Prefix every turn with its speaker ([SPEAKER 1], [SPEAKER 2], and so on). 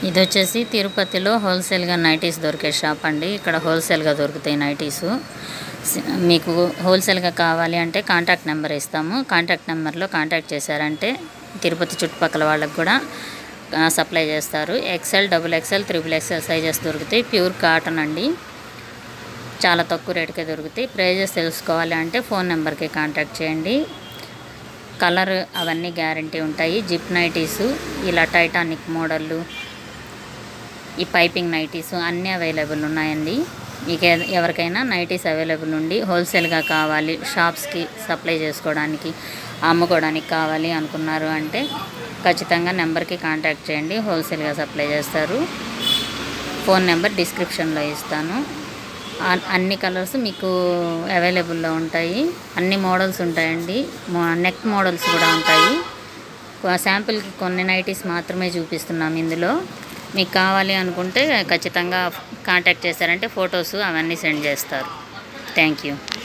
[SPEAKER 1] ఇది వచ్చేసి తిరుపతిలో హోల్సేల్గా నైటీస్ దొరికే షాప్ అండి ఇక్కడ హోల్సేల్గా దొరుకుతాయి నైటీసు సి- మీకు హోల్సేల్గా కావాలి అంటే కాంటాక్ట్ నెంబర్ ఇస్తాము కాంటాక్ట్ నెంబర్లో కాంటాక్ట్ చేశారంటే తిరుపతి చుట్టుపక్కల వాళ్ళకి కూడా ఆ, సప్లై చేస్తారు XL double XL triple XL sizes దొరుకుతాయి ప్యూర్ కాటన్ అండి చాలా తక్కువ రేటుకే దొరుకుతాయి ప్రైజెస్ తెలుసుకోవాలి అంటే ఫోన్ నెంబర్కి కాంటాక్ట్ చేయండి కలర్ అవన్నీ గ్యారంటీ ఉంటాయి జిప్ నైటీసు ఇలా టైటానిక్ మోడళ్ళు ఈ పైపింగ్ నైటీస్ అన్నీ అవైలబుల్ ఉన్నాయండి మీకు ఎ- ఎవరికైనా నైటీస్ అవైలబుల్ ఉండి హోల్సేల్గా కావాలి షాప్స్కి సప్లై చేసుకోవడానికి అమ్ముకోవడానికి కావాలి అనుకున్నారు అంటే ఖచ్చితంగా నెంబర్కి కాంటాక్ట్ చేయండి హోల్సేల్గా సప్లై చేస్తారు ఫోన్ నెంబర్ డిస్క్రిప్షన్లో ఇస్తాను అ- అన్ని కలర్స్ మీకు అవైలబుల్లో ఉంటాయి అన్ని మోడల్స్ ఉంటాయండి మో- నెక్ మోడల్స్ కూడా ఉంటాయి కొ- శాంపిల్కి కొన్ని నైటీస్ మాత్రమే చూపిస్తున్నాం ఇందులో మీకు కావాలి అనుకుంటే ఖచ్చితంగా కాంటాక్ట్ చేశారంటే ఫొటోస్ అవన్నీ సెండ్ చేస్తారు థ్యాంక్ యూ